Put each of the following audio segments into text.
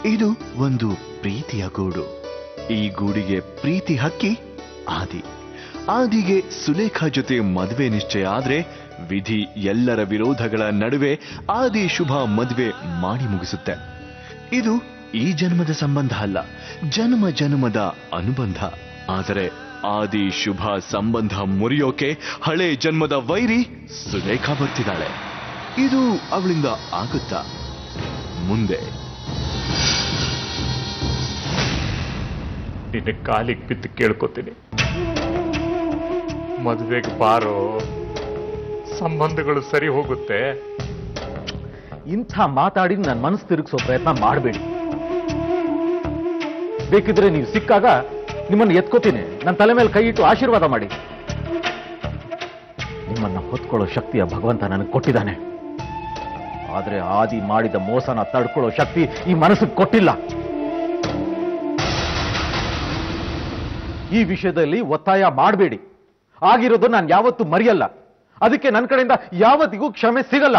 ಇದು ಒಂದು ಪ್ರೀತಿಯ ಗೂಡು ಈ ಗೂಡಿಗೆ ಪ್ರೀತಿ ಹಕ್ಕಿ ಆದಿ ಆದಿಗೆ ಸುಲೇಖಾ ಜೊತೆ ಮದುವೆ ನಿಶ್ಚಯ ಆದ್ರೆ ವಿಧಿ ಎಲ್ಲರ ವಿರೋಧಗಳ ನಡುವೆ ಆದಿ ಶುಭ ಮದುವೆ ಮಾಡಿ ಮುಗಿಸುತ್ತೆ ಇದು ಈ ಜನ್ಮದ ಸಂಬಂಧ ಅಲ್ಲ ಜನ್ಮ ಜನ್ಮದ ಅನುಬಂಧ ಆದರೆ ಆದಿ ಶುಭ ಸಂಬಂಧ ಮುರಿಯೋಕೆ ಹಳೆ ಜನ್ಮದ ವೈರಿ ಸುಲೇಖಾ ಬರ್ತಿದ್ದಾಳೆ ಇದು ಅವಳಿಂದ ಆಗುತ್ತಾ ಮುಂದೆ ನಿನ್ನ ಕಾಲಿಗೆ ಬಿದ್ದು ಕೇಳ್ಕೊತೀನಿ ಮದುವೆಗೆ ಬಾರೋ ಸಂಬಂಧಗಳು ಸರಿ ಹೋಗುತ್ತೆ ಇಂಥ ಮಾತಾಡಿ ನನ್ನ ಮನಸ್ಸು ತಿರುಗಿಸೋ ಪ್ರಯತ್ನ ಮಾಡಬೇಡಿ ಬೇಕಿದ್ರೆ ನೀವು ಸಿಕ್ಕಾಗ ನಿಮ್ಮನ್ನು ಎತ್ಕೋತೀನಿ ನನ್ನ ತಲೆ ಮೇಲೆ ಕೈ ಇಟ್ಟು ಆಶೀರ್ವಾದ ಮಾಡಿ ನಿಮ್ಮನ್ನ ಹೊತ್ಕೊಳ್ಳೋ ಶಕ್ತಿಯ ಭಗವಂತ ನನಗೆ ಕೊಟ್ಟಿದ್ದಾನೆ ಆದ್ರೆ ಆದಿ ಮಾಡಿದ ಮೋಸನ ತಡ್ಕೊಳ್ಳೋ ಶಕ್ತಿ ಈ ಮನಸ್ಸಿಗೆ ಕೊಟ್ಟಿಲ್ಲ ಈ ವಿಷಯದಲ್ಲಿ ಒತ್ತಾಯ ಮಾಡಬೇಡಿ ಆಗಿರೋದು ನಾನು ಯಾವತ್ತೂ ಮರೆಯಲ್ಲ ಅದಕ್ಕೆ ನನ್ನ ಕಡೆಯಿಂದ ಯಾವತ್ತಿಗೂ ಕ್ಷಮೆ ಸಿಗಲ್ಲ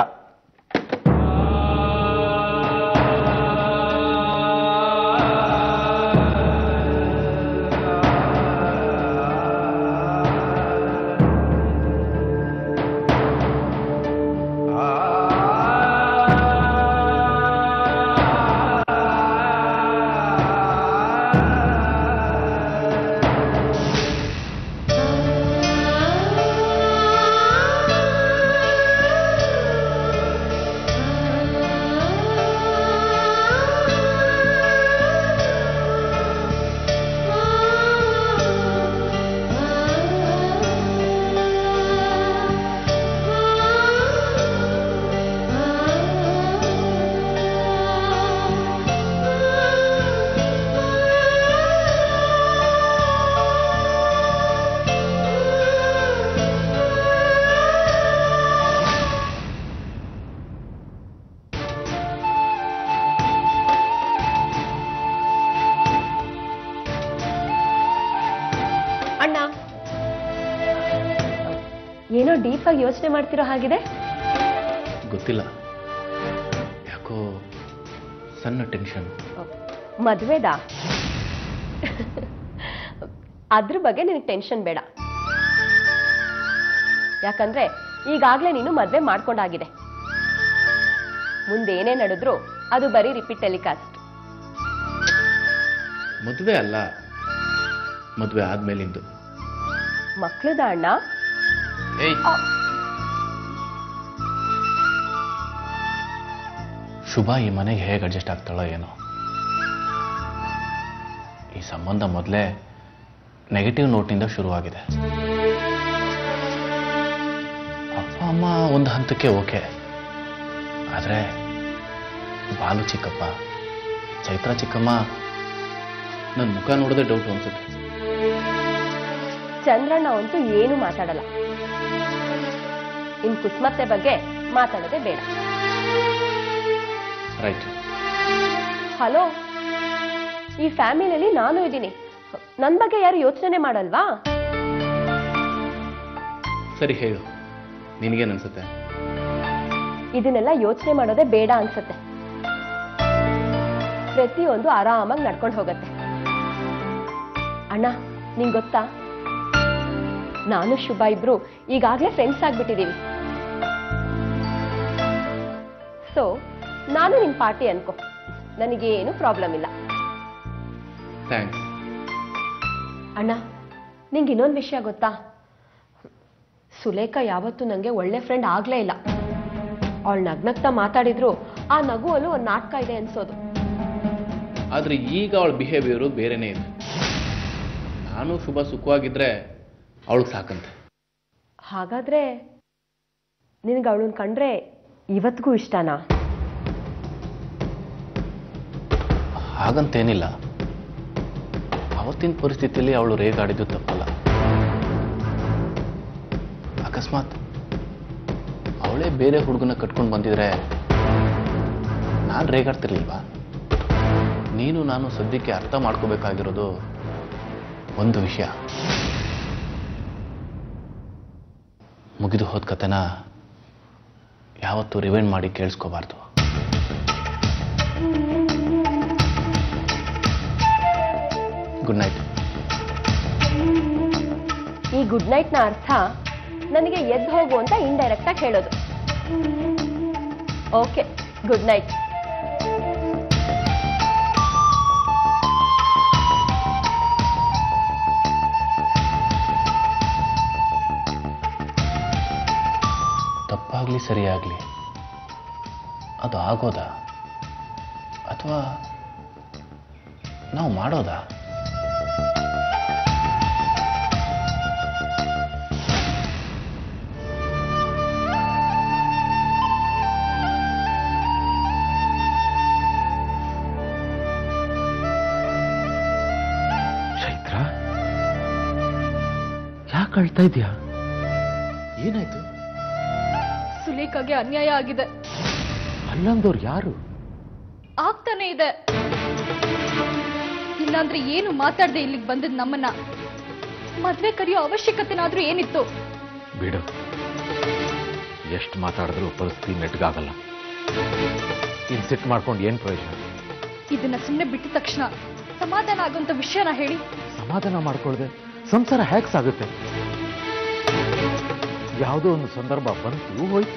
ಅಣ್ಣ ಏನೋ ಡೀಪ್ ಆಗಿ ಯೋಚನೆ ಮಾಡ್ತಿರೋ ಹಾಗಿದೆ ಗೊತ್ತಿಲ್ಲ ಯಾಕೋ ಸಣ್ಣ ಟೆನ್ಷನ್ ಮದ್ವೆದಾ ಅದ್ರ ಬಗ್ಗೆ ನಿನಗೆ ಟೆನ್ಷನ್ ಬೇಡ ಯಾಕಂದ್ರೆ ಈಗಾಗ್ಲೇ ನೀನು ಮದ್ವೆ ಮಾಡ್ಕೊಂಡಾಗಿದೆ ಮುಂದೆ ಏನೇ ನಡೆದ್ರು ಅದು ಬರೀ ರಿಪೀಟ್ ಟೆಲಿಕಾಸ್ಟ್ ಮದುವೆ ಅಲ್ಲ ಮದುವೆ ಆದ್ಮೇಲಿಂದು ಮಕ್ಳದ ಅಣ್ಣ ಏಯ್ ಶುಭ ಈ ಮನೆಗೆ ಹೇಗೆ ಅಡ್ಜಸ್ಟ್ ಆಗ್ತಾಳೋ ಏನೋ ಈ ಸಂಬಂಧ ಮೊದಲೇ ನೆಗೆಟಿವ್ ನೋಟ್ನಿಂದ ಶುರುವಾಗಿದೆ ಅಪ್ಪ ಅಮ್ಮ ಒಂದು ಹಂತಕ್ಕೆ ಓಕೆ ಆದರೆ ಬಾಲು ಚಿಕ್ಕಪ್ಪ ಚೈತ್ರ ಚಿಕ್ಕಮ್ಮ ನನ್ನ ಮುಖ ನೋಡೋದೇ ಡೌಟ್ ಅನ್ಸುತ್ತೆ ಚಂದ್ರಣ್ಣ ಅಂತೂ ಏನು ಮಾತಾಡಲ್ಲ ಇನ್ ಕುಸ್ಮತ್ತೆ ಬಗ್ಗೆ ಮಾತಾಡೋದೇ ಬೇಡ ರೈಟ್ ಹಲೋ ಈ ಫ್ಯಾಮಿಲಿಯಲ್ಲಿ ನಾನು ಇದ್ದೀನಿ ನನ್ ಬಗ್ಗೆ ಯಾರು ಯೋಚನೆ ಮಾಡಲ್ವಾ ಸರಿ ಹೇಳು ನಿನಗೇನು ಅನ್ಸುತ್ತೆ ಇದನ್ನೆಲ್ಲ ಯೋಚನೆ ಮಾಡೋದೇ ಬೇಡ ಅನ್ಸುತ್ತೆ ಪ್ರತಿಯೊಂದು ಆರಾಮಾಗಿ ನಡ್ಕೊಂಡು ಹೋಗತ್ತೆ ಅಣ್ಣ ನಿಂಗ್ ಗೊತ್ತಾ ನಾನು ಶುಭ ಇಬ್ರು ಈಗಾಗ್ಲೇ ಫ್ರೆಂಡ್ಸ್ ಆಗ್ಬಿಟ್ಟಿದೀವಿ ಸೊ ನಾನು ನಿನ್ ಪಾರ್ಟಿ ಅನ್ಕೋ ನನಗೇನು ಪ್ರಾಬ್ಲಮ್ ಇಲ್ಲ ಥ್ಯಾಂಕ್ಸ್ ಅಣ್ಣ ನಿಂಗೆ ಇನ್ನೊಂದು ವಿಷಯ ಗೊತ್ತಾ ಸುಲೇಖ ಯಾವತ್ತೂ ನನಗೆ ಒಳ್ಳೆ ಫ್ರೆಂಡ್ ಆಗ್ಲೇ ಇಲ್ಲ ಅವಳು ನಗ್ನಗ್ತಾ ಮಾತಾಡಿದ್ರು ಆ ನಗುವಲ್ಲೂ ಒಂದು ನಾಟಕ ಇದೆ ಅನ್ಸೋದು ಆದರೆ ಈಗ ಅವಳ ಬಿಹೇವಿಯರು ಬೇರೆನೇ ಇದೆ ನಾನು ಶುಭ ಸುಖವಾಗಿದ್ರೆ ಅವಳಿಗೆ ಸಾಕಂತೆ ಹಾಗಾದ್ರೆ ನಿನಗೆ ಅವಳನ್ನ ಕಂಡ್ರೆ ಇವತ್ತಿಗೂ ಇಷ್ಟನಾ ಹಾಗಂತೇನಿಲ್ಲ ಅವತ್ತಿನ ಪರಿಸ್ಥಿತಿಯಲ್ಲಿ ಅವಳು ರೇಗಾಡಿದ್ದು ತಪ್ಪಲ್ಲ ಅಕಸ್ಮಾತ್ ಅವಳೇ ಬೇರೆ ಹುಡುಗನ ಕಟ್ಕೊಂಡು ಬಂದಿದ್ರೆ ನಾನು ರೇಗಾಡ್ತಿರ್ಲಿಲ್ವಾ ನೀನು ನಾನು ಸದ್ಯಕ್ಕೆ ಅರ್ಥ ಮಾಡ್ಕೋಬೇಕಾಗಿರೋದು ಒಂದು ವಿಷಯ ಮುಗಿದು ಹೋದ ಕಥೆನ ಯಾವತ್ತೂ ರಿವೈಂಡ್ ಮಾಡಿ ಕೇಳಿಸ್ಕೋಬಾರ್ದು ಗುಡ್ ನೈಟ್ ಈ ಗುಡ್ ನೈಟ್ನ ಅರ್ಥ ನನಗೆ ಎದ್ದು ಹೋಗು ಅಂತ ಇಂಡೈರೆಕ್ಟ್ ಆಗಿ ಹೇಳೋದು ಓಕೆ ಗುಡ್ ನೈಟ್ ತಪ್ಪಾಗಲಿ ಸರಿಯಾಗಲಿ ಅದು ಆಗೋದಾ ಅಥವಾ ನಾವು ಮಾಡೋದಾ ಚೈತ್ರ ಯಾಕೆ ಅಳ್ತಾ ಇದೆಯಾ ಏನಾಯ್ತು ಸುಲೇಖಾಗೆ ಅನ್ಯಾಯ ಆಗಿದೆ ಅಲ್ಲಂದವ್ರು ಯಾರು ಆಗ್ತಾನೆ ಇದೆ ಇಲ್ಲಾಂದ್ರೆ ಏನು ಮಾತಾಡದೆ ಇಲ್ಲಿಗೆ ಬಂದದ್ ನಮ್ಮನ್ನ ಮದ್ವೆ ಕರೆಯೋ ಅವಶ್ಯಕತೆನಾದ್ರೂ ಏನಿತ್ತು ಬಿಡು ಎಷ್ಟು ಮಾತಾಡಿದ್ರು ಪರಿಸ್ಥಿತಿ ನೆಟ್ಗಾಗಲ್ಲ ಇನ್ ಸಿಟ್ ಮಾಡ್ಕೊಂಡು ಏನ್ ಪ್ರಯೋಜನ ಇದನ್ನ ಸುಮ್ಮನೆ ಬಿಟ್ಟ ತಕ್ಷಣ ಸಮಾಧಾನ ಆಗುವಂತ ವಿಷಯನ ಹೇಳಿ ಸಮಾಧಾನ ಮಾಡ್ಕೊಳ್ದೆ ಸಂಸಾರ ಹ್ಯಾಕ್ ಸಾಗುತ್ತೆ ಯಾವುದೋ ಒಂದು ಸಂದರ್ಭ ಬಂತು ಹೋಯ್ತು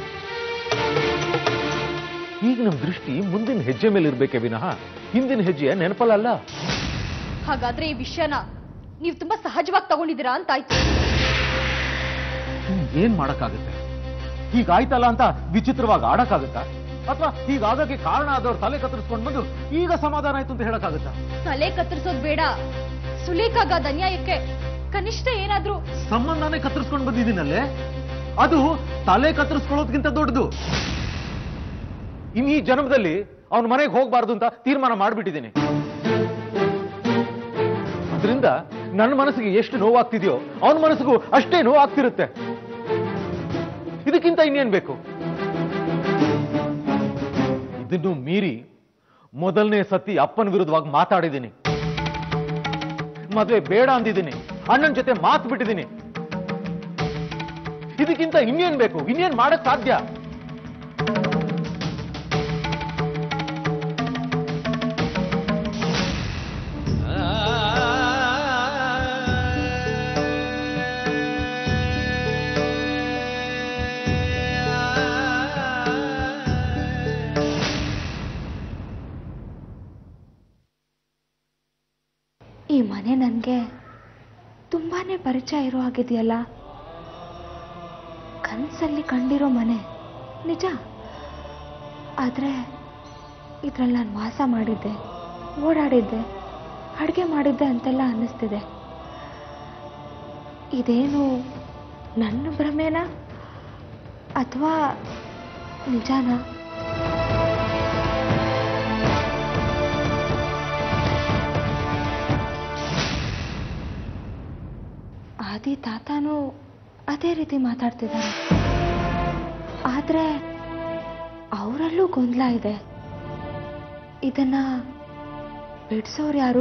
ಈಗ ನಮ್ ದೃಷ್ಟಿ ಮುಂದಿನ ಹೆಜ್ಜೆ ಮೇಲೆ ಇರ್ಬೇಕೆ ವಿನಃ ಹಿಂದಿನ ಹೆಜ್ಜೆ ನೆನಪಲ್ಲ ಹಾಗಾದ್ರೆ ಈ ವಿಷಯನ ನೀವು ತುಂಬಾ ಸಹಜವಾಗಿ ತಗೊಂಡಿದ್ದೀರಾ ಅಂತಾಯ್ತು ಏನ್ ಮಾಡಕ್ಕಾಗುತ್ತೆ ಹೀಗಾಯ್ತಲ್ಲ ಅಂತ ವಿಚಿತ್ರವಾಗಿ ಆಡಕ್ಕಾಗತ್ತಾ ಅಥವಾ ಹೀಗಾಗಕ್ಕೆ ಕಾರಣ ಆದವ್ರು ತಲೆ ಕತ್ತರಿಸ್ಕೊಂಡು ಬಂದು ಈಗ ಸಮಾಧಾನ ಆಯ್ತು ಅಂತ ಹೇಳಕ್ಕಾಗತ್ತಾ ತಲೆ ಕತ್ತರಿಸೋದ್ ಬೇಡ ಸುಲೇಖಾಗಾದ ಅನ್ಯಾಯಕ್ಕೆ ಕನಿಷ್ಠ ಏನಾದ್ರೂ ಸಂಬಂಧನೇ ಕತ್ತರಿಸ್ಕೊಂಡು ಬಂದಿದ್ದೀನಲ್ಲೇ ಅದು ತಲೆ ಕತ್ತರಿಸ್ಕೊಳ್ಳೋದ್ಕಿಂತ ದೊಡ್ಡದು ಇನ್ನು ಈ ಜನ್ಮದಲ್ಲಿ ಅವನ ಮನೆಗೆ ಹೋಗ್ಬಾರ್ದು ಅಂತ ತೀರ್ಮಾನ ಮಾಡ್ಬಿಟ್ಟಿದ್ದೀನಿ ಅದರಿಂದ ನನ್ನ ಮನಸ್ಸಿಗೆ ಎಷ್ಟು ನೋವಾಗ್ತಿದೆಯೋ ಅವನ ಮನಸ್ಸಿಗೂ ಅಷ್ಟೇ ನೋವಾಗ್ತಿರುತ್ತೆ ಇದಕ್ಕಿಂತ ಇನ್ನೇನ್ ಬೇಕು ಇದನ್ನು ಮೀರಿ ಮೊದಲನೇ ಸತಿ ಅಪ್ಪನ ವಿರುದ್ಧವಾಗಿ ಮಾತಾಡಿದ್ದೀನಿ ಮದುವೆ ಬೇಡ ಅಂದಿದ್ದೀನಿ ಅಣ್ಣನ ಜೊತೆ ಮಾತು ಬಿಟ್ಟಿದ್ದೀನಿ ಇದಕ್ಕಿಂತ ಇನ್ನೇನ್ ಬೇಕು ಇನ್ನೇನ್ ಮಾಡಕ್ ಸಾಧ್ಯ ಈ ಮನೆ ನನಗೆ ತುಂಬಾನೇ ಪರಿಚಯ ಇರೋ ಹಾಗಿದೆಯಲ್ಲ ಕನಸಲ್ಲಿ ಕಂಡಿರೋ ಮನೆ ನಿಜ ಆದರೆ ಇದ್ರಲ್ಲಿ ನಾನು ವಾಸ ಮಾಡಿದ್ದೆ ಓಡಾಡಿದ್ದೆ ಅಡುಗೆ ಮಾಡಿದ್ದೆ ಅಂತೆಲ್ಲ ಅನ್ನಿಸ್ತಿದೆ ಇದೇನು ನನ್ನ ಭ್ರಮೆನಾ ಅಥವಾ ನಿಜಾನಾ ಆದಿ ತಾತನೂ ಅದೇ ರೀತಿ ಮಾತಾಡ್ತಿದ್ದಾರೆ ಆದರೆ ಅವರಲ್ಲೂ ಗೊಂದಲ ಇದೆ ಇದನ್ನ ಬಿಡ್ಸೋರು ಯಾರು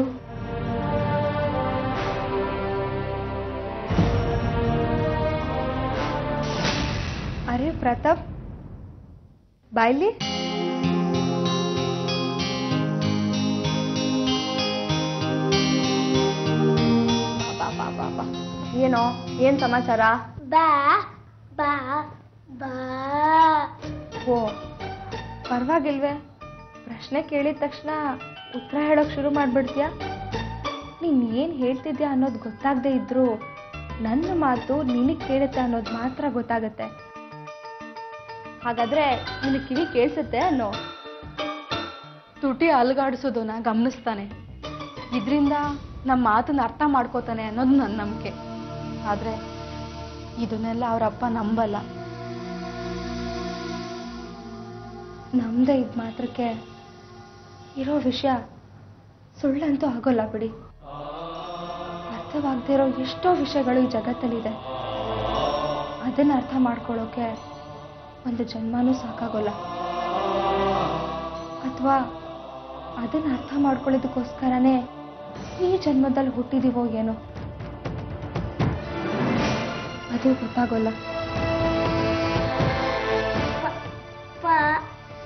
ಅರೆ ಪ್ರತಾಪ್ ಬಾಯ್ಲಿ ಬಾ ಬಾ ಬಾ ಬಾ ಏನೋ ಏನ್ ಸಮಾಚಾರ ಬಾ ಬಾ ಬಾ ಓ ಪರವಾಗಿಲ್ವೇ ಪ್ರಶ್ನೆ ಕೇಳಿದ ತಕ್ಷಣ ಉತ್ತರ ಹೇಳೋಕ್ ಶುರು ಮಾಡ್ಬಿಡ್ತೀಯಾ ನೀನ್ ಏನ್ ಹೇಳ್ತಿದ್ಯಾ ಅನ್ನೋದು ಗೊತ್ತಾಗದೆ ಇದ್ರು ನನ್ನ ಮಾತು ನಿನಗೆ ಕೇಳುತ್ತೆ ಅನ್ನೋದು ಮಾತ್ರ ಗೊತ್ತಾಗತ್ತೆ ಹಾಗಾದ್ರೆ ನಿನಗೆ ಕಿವಿ ಕೇಳಿಸುತ್ತೆ ಅನ್ನೋ ತುಟಿ ಅಲುಗಾಡಿಸೋದನ್ನ ಗಮನಿಸ್ತಾನೆ ಇದರಿಂದ ನಮ್ಮ ಮಾತನ್ನ ಅರ್ಥ ಮಾಡ್ಕೋತಾನೆ ಅನ್ನೋದು ನನ್ನ ನಂಬಿಕೆ ಆದರೆ ಇದನ್ನೆಲ್ಲ ಅವರಪ್ಪ ನಂಬಲ್ಲ ನಮ್ದೇ ಇದ್ ಮಾತ್ರಕ್ಕೆ ಇರೋ ವಿಷಯ ಸುಳ್ಳಂತೂ ಆಗೋಲ್ಲ ಬಿಡಿ ಅರ್ಥವಾಗದೇ ಇರೋ ಎಷ್ಟೋ ವಿಷಯಗಳು ಈ ಜಗತ್ತಲ್ಲಿದೆ ಅದನ್ನ ಅರ್ಥ ಮಾಡ್ಕೊಳ್ಳೋಕೆ ಒಂದು ಜನ್ಮನೂ ಸಾಕಾಗೋಲ್ಲ ಅಥವಾ ಅದನ್ನ ಅರ್ಥ ಮಾಡ್ಕೊಳ್ಳೋದಕ್ಕೋಸ್ಕರನೇ ಈ ಜನ್ಮದಲ್ಲಿ ಹುಟ್ಟಿದೀವೋ ಏನೋ ಅದು ಗೊತ್ತಾಗೋಲ್ಲ ಪಾ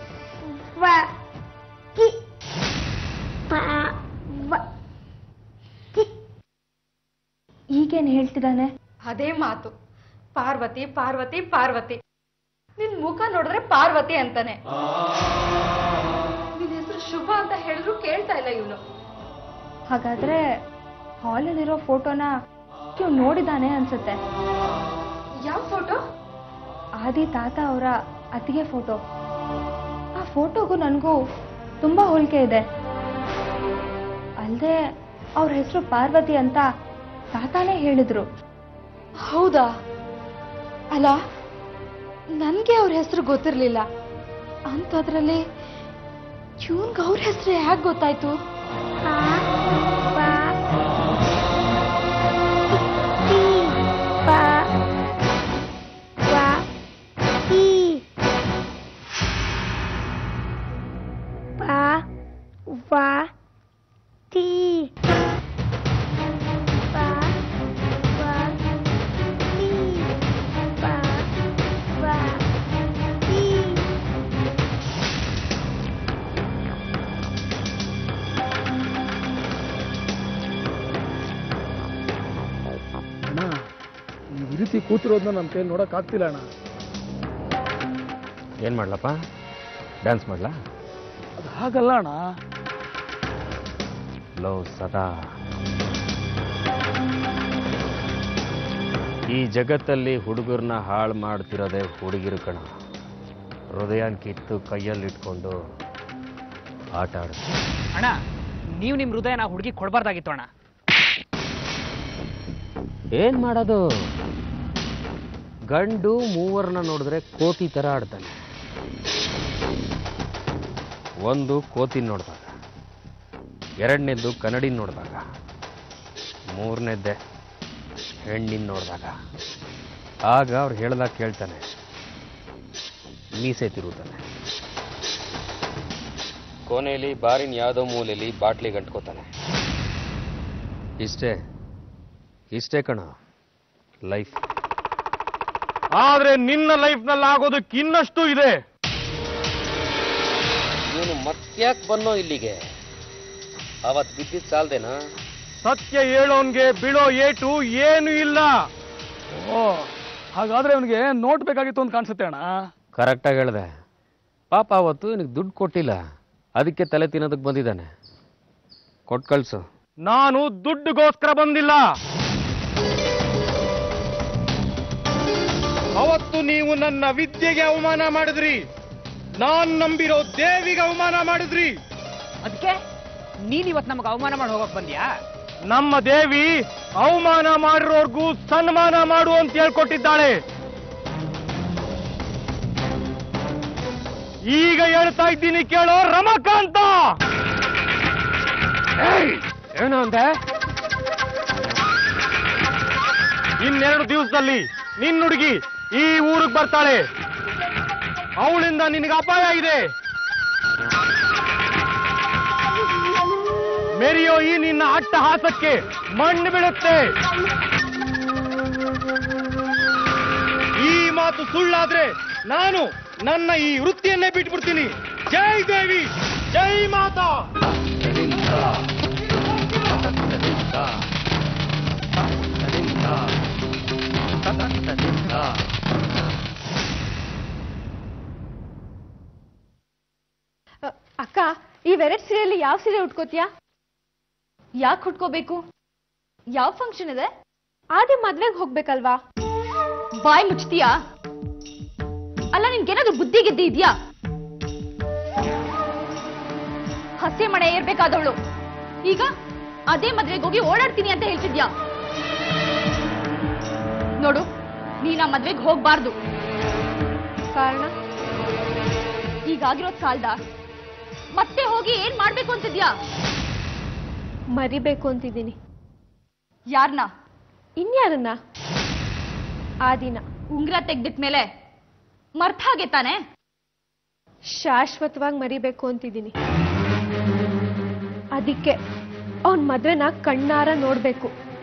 ಪಾ ಕಿ ಪಾ ಬಾ ಏನ್ ಹೇಳ್ತಿದ್ದಾನೆ ಅದೇ ಮಾತು ಪಾರ್ವತಿ ಪಾರ್ವತಿ ಪಾರ್ವತಿ ನಿನ್ ಮುಖ ನೋಡಿದ್ರೆ ಪಾರ್ವತಿ ಅಂತಾನೆ ನಿನ್ ಹೆಸರು ಶುಭ ಅಂತ ಹೇಳಿದ್ರು ಕೇಳ್ತಾ ಇಲ್ಲ ಇವನು ಹಾಗಾದ್ರೆ ಹಾಲಲ್ಲಿರೋ ಫೋಟೋನ ಇವ್ ನೋಡಿದಾನೆ ಅನ್ಸುತ್ತೆ ಯಾವ ಫೋಟೋ ಆದಿ ತಾತ ಅವರ ಅತ್ತಿಗೆ ಫೋಟೋ ಆ ಫೋಟೋಗೂ ನನಗೂ ತುಂಬಾ ಹೋಲಿಕೆ ಇದೆ ಅಲ್ಲದೆ ಅವ್ರ ಹೆಸರು ಪಾರ್ವತಿ ಅಂತ ತಾತಾನೇ ಹೇಳಿದ್ರು ಹೌದಾ ಅಲ್ಲ ನನ್ಗೆ ಅವ್ರ ಹೆಸರು ಗೊತ್ತಿರ್ಲಿಲ್ಲ ಅಂತದ್ರಲ್ಲಿ ಇವನ್ಗೆ ಅವ್ರ ಹೆಸರು ಯಾಕೆ ಗೊತ್ತಾಯ್ತು ಪಾ ಪಾ ಟಿ ಪಾ ಪಾ ಟಿ ಪಾ ವಾ ಟಿ ಪಾ ವಾ ಟಿ ಪಾ ವಾ ಟಿ ಅಣ್ಣ ಈ ರೀತಿ ಕೂತಿರೋದನ್ನ ನಮ್ಮ ಕೈಯಲ್ಲಿ ನೋಡಕ್ ಆಗ್ತಿಲ್ಲ ಅಣ್ಣ ಏನು ಮಾಡ್ಲಪ್ಪ ಡ್ಯಾನ್ಸ್ ಮಾಡ್ಲಾ ಅದು ಹಾಗಲ್ಲ ಅಣ್ಣ ಲೋ ಸದಾ ಈ ಜಗತ್ತಲ್ಲಿ ಹುಡುಗರನ್ನ ಹಾಳು ಮಾಡ್ತಿರೋದೇ ಹುಡುಗಿರು ಕಣ ಹೃದಯನ್ ಕಿತ್ತು ಕೈಯಲ್ಲಿ ಇಟ್ಕೊಂಡು ಆಟ ಆಡ ಅಣ್ಣ ನೀವು ನಿಮ್ಮ ಹೃದಯನ ಹುಡುಗಿ ಕೊಡಬಾರ್ದಾಗಿತ್ತು ಅಣ್ಣ ಏನ್ ಮಾಡೋದು ಗಂಡು ಮೂವರನ್ನ ನೋಡಿದ್ರೆ ಕೋತಿ ಥರ ಆಡ್ತಾನೆ ಒಂದು ಕೋತಿ ನೋಡಿದಾಗ ಎರಡನೇದ್ದು ಕನ್ನಡಿನ ನೋಡಿದಾಗ ಮೂರನೇದ್ದೆ ಹೆಣ್ಣಿನ ನೋಡಿದಾಗ ಆಗ ಅವ್ರು ಹೇಳ್ದಾಗ ಕೇಳ್ತಾನೆ ಮೀಸೆ ತಿರುತ್ತಾನೆ ಕೊನೆಯಲ್ಲಿ ಬಾರಿನ ಯಾವುದೋ ಮೂಲೆಯಲ್ಲಿ ಬಾಟ್ಲಿ ಗಂಟ್ಕೋತಾನೆ ಇಷ್ಟೇ ಇಷ್ಟೇ ಕಣ ಲೈಫ್ ಆದ್ರೆ ನಿನ್ನ ಲೈಫ್ ನಲ್ಲಿ ಆಗೋದಕ್ಕೆ ಇನ್ನಷ್ಟು ಇದೆ ಇವನು ಮತ್ತ್ಯಾಕ್ ಬನ್ನೋ ಇಲ್ಲಿಗೆ ಅವತ್ ಬಿದ್ದಿದ್ ಸಾಲ್ದೇನಾ ಸತ್ಯ ಹೇಳೋನ್ಗೆ ಬೀಳೋ ಏಟು ಏನು ಇಲ್ಲ ಓ ಹಾಗಾದ್ರೆ ಅವನಿಗೆ ನೋಟ್ ಬೇಕಾಗಿತ್ತು ಅಂತ ಕಾಣಿಸುತ್ತೆ ಅಣ್ಣ ಕರೆಕ್ಟಾಗಿ ಹೇಳ್ದೆ ಪಾಪ ಅವತ್ತು ನಿನಗೆ ದುಡ್ಡು ಕೊಟ್ಟಿಲ್ಲ ಅದಕ್ಕೆ ತಲೆ ತಿನ್ನೋದಕ್ಕೆ ಬಂದಿದ್ದಾನೆ ಕೊಟ್ಟು ಕಳ್ಸು ನಾನು ದುಡ್ಡುಗೋಸ್ಕರ ಬಂದಿಲ್ಲ ಅವತ್ತು ನೀವು ನನ್ನ ವಿದ್ಯೆಗೆ ಅವಮಾನ ಮಾಡಿದ್ರಿ ನಾನ್ ನಂಬಿರೋ ದೇವಿಗೆ ಅವಮಾನ ಮಾಡಿದ್ರಿ ಅದಕ್ಕೆ ನೀನ್ ಇವತ್ತು ನಮಗೆ ಅವಮಾನ ಮಾಡಿ ಹೋಗಕ್ ಬಂದ್ಯಾ ನಮ್ಮ ದೇವಿ ಅವಮಾನ ಮಾಡಿರೋರ್ಗೂ ಸನ್ಮಾನ ಮಾಡು ಅಂತ ಹೇಳ್ಕೊಟ್ಟಿದ್ದಾಳೆ ಈಗ ಹೇಳ್ತಾ ಇದ್ದೀನಿ ಕೇಳೋ ರಮಕಾಂತ ಏನು ಅಂದೆ ಇನ್ನೆರಡು ದಿವಸದಲ್ಲಿ ನಿನ್ನ ಹುಡುಗಿ ಈ ಊರಿಗೆ ಬರ್ತಾಳೆ ಅವಳಿಂದ ನಿನಗೆ ಅಪಾಯ ಇದೆ ಮೆರಿಯೋ ಈ ನಿನ್ನ ಅಟ್ಟಹಾಸಕ್ಕೆ ಮಣ್ಣು ಬೀಳುತ್ತೆ ಈ ಮಾತು ಸುಳ್ಳಾದ್ರೆ ನಾನು ನನ್ನ ಈ ವೃತ್ತಿಯನ್ನೇ ಬಿಟ್ಬಿಡ್ತೀನಿ ಜೈ ದೇವಿ ಜೈ ಮಾತಾ ಅಕ್ಕ ಈ ವೆರೈಟಿ ಸೀರೆಯಲ್ಲಿ ಯಾವ ಸೀರೆ ಉಟ್ಕೋತೀಯಾ ಯಾಕೆ ಉಟ್ಕೋಬೇಕು ಯಾವ ಫಂಕ್ಷನ್ ಇದೆ ಆದಿ ಮದ್ವೆಗೆ ಹೋಗ್ಬೇಕಲ್ವಾ ಬಾಯ್ ಮುಚ್ತೀಯಾ ಅಲ್ಲ ನಿನ್ಗೇನಾದ್ರೂ ಬುದ್ಧಿ ಗಿದ್ದಿ ಇದ್ಯಾ ಹಸೆ ಮನೆ ಏರ್ಬೇಕಾದವಳು ಈಗ ಅದೇ ಮದ್ವೆಗೆ ಹೋಗಿ ಓಡಾಡ್ತೀನಿ ಅಂತ ಹೇಳ್ತಿದ್ಯಾ ನೋಡು ನೀನ್ ಆ ಮದ್ವೆಗೆ ಹೋಗ್ಬಾರ್ದು ಕಾರಣ ಈಗಾಗಿರೋ ಕಾಲ್ದ ಮತ್ತೆ ಹೋಗಿ ಏನ್ ಮಾಡ್ಬೇಕು ಅಂತಿದ್ಯಾ ಮರಿಬೇಕು ಅಂತಿದ್ದೀನಿ ಯಾರನ್ನ ಇನ್ಯಾರನ್ನ ಆ ದಿನ ಉಂಗ್ರ ತೆಗ್ದಿಟ್ಮೇಲೆ ಮರ್ತ ಹಾಗೆ ತಾನೆ ಶಾಶ್ವತವಾಗಿ ಮರಿಬೇಕು ಅಂತಿದ್ದೀನಿ ಅದಕ್ಕೆ ಅವನ್ ಮದ್ವೆನ ಕಣ್ಣಾರ ನೋಡ್ಬೇಕು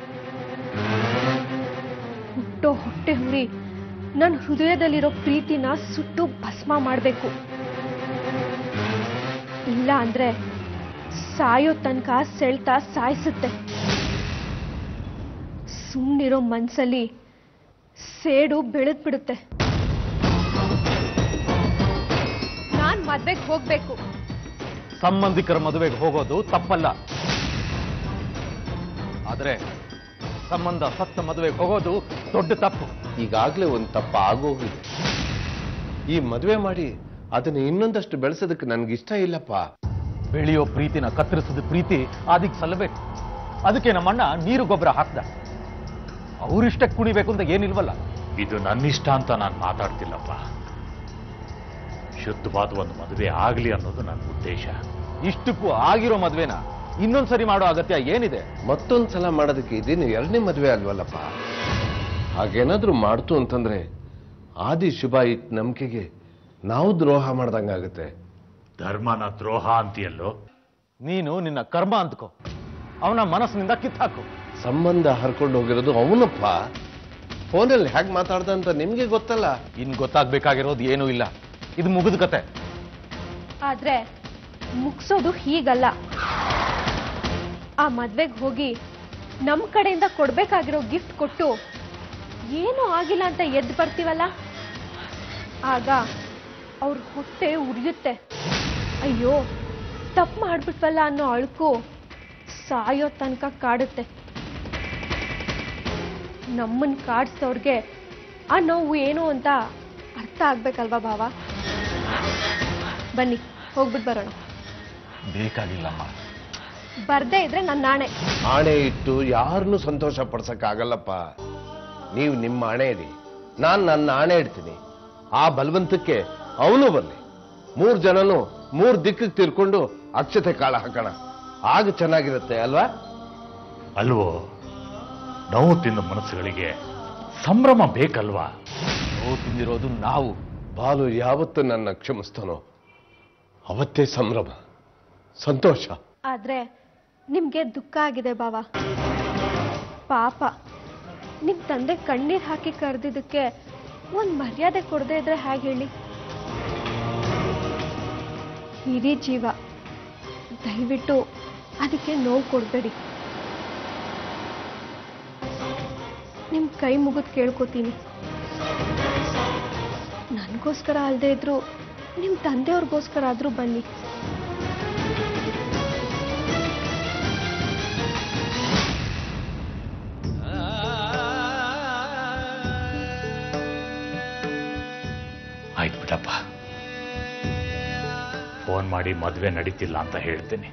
ಹುಟ್ಟೋ ಹೊಟ್ಟೆ ಹುರಿ ನನ್ನ ಹೃದಯದಲ್ಲಿರೋ ಪ್ರೀತಿನ ಸುಟ್ಟು ಭಸ್ಮ ಮಾಡಬೇಕು ಇಲ್ಲ ಅಂದ್ರೆ ಸಾಯೋ ತನಕ ಸೆಳ್ತಾ ಸಾಯಿಸುತ್ತೆ ಸುಮ್ಮನಿರೋ ಮನ್ಸಲ್ಲಿ ಸೇಡು ಬೆಳೆದ್ ಬಿಡುತ್ತೆ ನಾನ್ ಮದ್ವೆಗೆ ಹೋಗ್ಬೇಕು ಸಂಬಂಧಿಕರ ಮದುವೆಗೆ ಹೋಗೋದು ತಪ್ಪಲ್ಲ ಆದ್ರೆ ಸಂಬಂಧ ಸತ್ತ ಮದುವೆಗೆ ಹೋಗೋದು ದೊಡ್ಡ ತಪ್ಪು ಈಗಾಗಲೇ ಒಂದು ತಪ್ಪ ಆಗೋಗಿದೆ ಈ ಮದುವೆ ಮಾಡಿ ಅದನ್ನ ಇನ್ನೊಂದಷ್ಟು ಬೆಳೆಸೋದಕ್ಕೆ ನನ್ಗಿಷ್ಟ ಇಲ್ಲಪ್ಪ ಬೆಳೆಯೋ ಪ್ರೀತಿನ ಕತ್ತರಿಸಿದ ಪ್ರೀತಿ ಅದಕ್ಕೆ ಸಲ್ಲಬೇಕು ಅದಕ್ಕೆ ನಮ್ಮಣ್ಣ ನೀರು ಗೊಬ್ಬರ ಹಾಕ್ದ ಅವರಿಷ್ಟಕ್ಕೆ ಕುಣಿಬೇಕು ಅಂತ ಏನಿಲ್ವಲ್ಲ ಇದು ನನ್ನಿಷ್ಟ ಅಂತ ನಾನು ಮಾತಾಡ್ತಿಲ್ಲಪ್ಪ ಶುದ್ಧವಾದ ಒಂದು ಮದುವೆ ಆಗಲಿ ಅನ್ನೋದು ನನ್ನ ಉದ್ದೇಶ ಇಷ್ಟಕ್ಕೂ ಆಗಿರೋ ಮದ್ವೆನ ಇನ್ನೊಂದ್ಸರಿ ಮಾಡೋ ಅಗತ್ಯ ಏನಿದೆ ಮತ್ತೊಂದ್ ಸಲ ಮಾಡೋದಕ್ಕೆ ಇದೇನು ಎರಡನೇ ಮದುವೆ ಅಲ್ವಲ್ಲಪ್ಪ ಹಾಗೇನಾದ್ರೂ ಮಾಡ್ತು ಅಂತಂದ್ರೆ ಆದಿ ಶುಭ ಇಟ್ ನಂಬಿಕೆಗೆ ನಾವು ದ್ರೋಹ ಮಾಡ್ದಂಗಾಗುತ್ತೆ ಧರ್ಮನ ದ್ರೋಹ ಅಂತೀಯಲ್ಲೋ ನೀನು ನಿನ್ನ ಕರ್ಮ ಅಂದ್ಕೋ ಅವನ ಮನಸ್ಸಿನಿಂದ ಕಿತ್ತಾಕು ಸಂಬಂಧ ಹರ್ಕೊಂಡು ಹೋಗಿರೋದು ಅವನಪ್ಪ ಫೋನಲ್ಲಿ ಹೇಗೆ ಮಾತಾಡ್ದ ಅಂತ ನಿಮ್ಗೆ ಗೊತ್ತಲ್ಲ ಇನ್ ಗೊತ್ತಾಗ್ಬೇಕಾಗಿರೋದು ಏನೂ ಇಲ್ಲ ಇದು ಮುಗಿದ ಕತೆ ಆದ್ರೆ ಮುಗ್ಸೋದು ಹೀಗಲ್ಲ ಆ ಮದ್ವೆಗೆ ಹೋಗಿ ನಮ್ ಕಡೆಯಿಂದ ಕೊಡ್ಬೇಕಾಗಿರೋ ಗಿಫ್ಟ್ ಕೊಟ್ಟು ಏನೂ ಆಗಿಲ್ಲ ಅಂತ ಎದ್ದು ಬರ್ತೀವಲ್ಲ ಆಗ ಅವ್ರ ಹೊಟ್ಟೆ ಉರಿಯುತ್ತೆ ಅಯ್ಯೋ ತಪ್ಪು ಮಾಡ್ಬಿಟ್ವಲ್ಲ ಅನ್ನೋ ಅಳುಕು ಸಾಯೋ ತನಕ ಕಾಡುತ್ತೆ ನಮ್ಮನ್ ಕಾಡ್ಸೋರ್ಗೆ ಆ ನೋವು ಏನು ಅಂತ ಅರ್ಥ ಆಗ್ಬೇಕಲ್ವಾ ಭಾವ ಬನ್ನಿ ಹೋಗ್ಬಿಟ್ಟು ಬರೋಣ ಬೇಕಾಗಿಲ್ಲಮ್ಮ ಬರ್ದೇ ಇದ್ರೆ ನನ್ನ ನಾಣೆ ಆಣೆ ಇಟ್ಟು ಯಾರನ್ನೂ ಸಂತೋಷ ಪಡ್ಸಕ್ಕಾಗಲ್ಲಪ್ಪ ನೀವು ನಿಮ್ಮ ಆಣೆ ಇಡಿ ನಾನು ನನ್ನ ಆಣೆ ಇಡ್ತೀನಿ ಆ ಬಲವಂತಕ್ಕೆ ಅವನು ಬರಲಿ ಮೂರ್ ಜನನು ಮೂರ್ ದಿಕ್ಕಿಗೆ ತಿರ್ಕೊಂಡು ಅಕ್ಷತೆ ಕಾಳ ಹಾಕೋಣ ಆಗ ಚೆನ್ನಾಗಿರುತ್ತೆ ಅಲ್ವಾ ಅಲ್ವೋ ನೋವು ತಿಂದ ಮನಸ್ಸುಗಳಿಗೆ ಸಂಭ್ರಮ ಬೇಕಲ್ವಾ ನೋವು ತಿಂದಿರೋದು ನಾವು ಬಾಲು ಯಾವತ್ತು ನನ್ನ ಕ್ಷಮಿಸ್ತಾನೋ ಅವತ್ತೇ ಸಂಭ್ರಮ ಸಂತೋಷ ಆದ್ರೆ ನಿಮ್ಗೆ ದುಃಖ ಆಗಿದೆ ಬಾವ ಪಾಪ ನಿಮ್ ತಂದೆ ಕಣ್ಣೀರ್ ಹಾಕಿ ಕರೆದಿದ್ದಕ್ಕೆ ಒಂದ್ ಮರ್ಯಾದೆ ಕೊಡದೇ ಇದ್ರೆ ಹೇಗೆ ಹೇಳಿ ಹಿರಿ ಜೀವ ದಯವಿಟ್ಟು ಅದಕ್ಕೆ ನೋವು ಕೊಡಬೇಡಿ ನಿಮ್ ಕೈ ಮುಗಿದು ಕೇಳ್ಕೊತೀನಿ ನನಗೋಸ್ಕರ ಅಲ್ಲದೆ ಇದ್ರು ನಿಮ್ ತಂದೆಯವ್ರಿಗೋಸ್ಕರ ಆದ್ರೂ ಬನ್ನಿ ಆಯ್ತು ಬಿಡಪ್ಪ ಫೋನ್ ಮಾಡಿ ಮದುವೆ ನಡೀತಿಲ್ಲ ಅಂತ ಹೇಳ್ತೀನಿ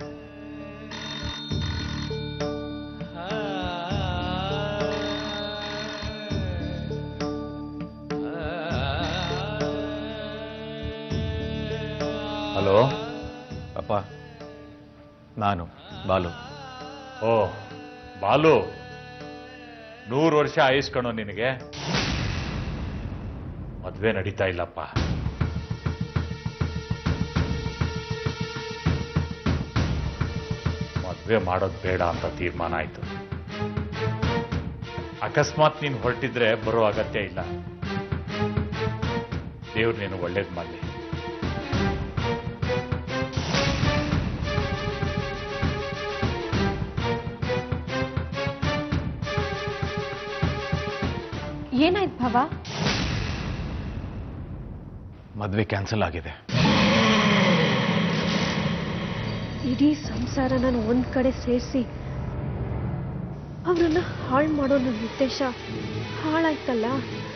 ಹಲೋ ಅಪ್ಪ ನಾನು ಬಾಲು ಓ ಬಾಲು ನೂರು ವರ್ಷ ಆಯಿಸ್ಕಣೋ ನಿನಗೆ ಮದ್ವೆ ನಡೀತಾ ಇಲ್ಲಪ್ಪ ಮದ್ವೆ ಮಾಡೋದು ಬೇಡ ಅಂತ ತೀರ್ಮಾನ ಆಯ್ತು ಅಕಸ್ಮಾತ್ ನೀನು ಹೊರಟಿದ್ರೆ ಬರೋ ಅಗತ್ಯ ಇಲ್ಲ ದೇವ್ರು ನೀನು ಒಳ್ಳೇದು ಮಾಡಲಿ ಏನಾಯ್ತು ಭಾವ ಮದ್ವೆ ಕ್ಯಾನ್ಸಲ್ ಆಗಿದೆ ಇಡೀ ಸಂಸಾರ ನಾನು ಒಂದ್ ಕಡೆ ಸೇರಿಸಿ ಅವರನ್ನ ಹಾಳು ಮಾಡೋ ನನ್ನ ಉದ್ದೇಶ ಹಾಳಾಯ್ತಲ್ಲ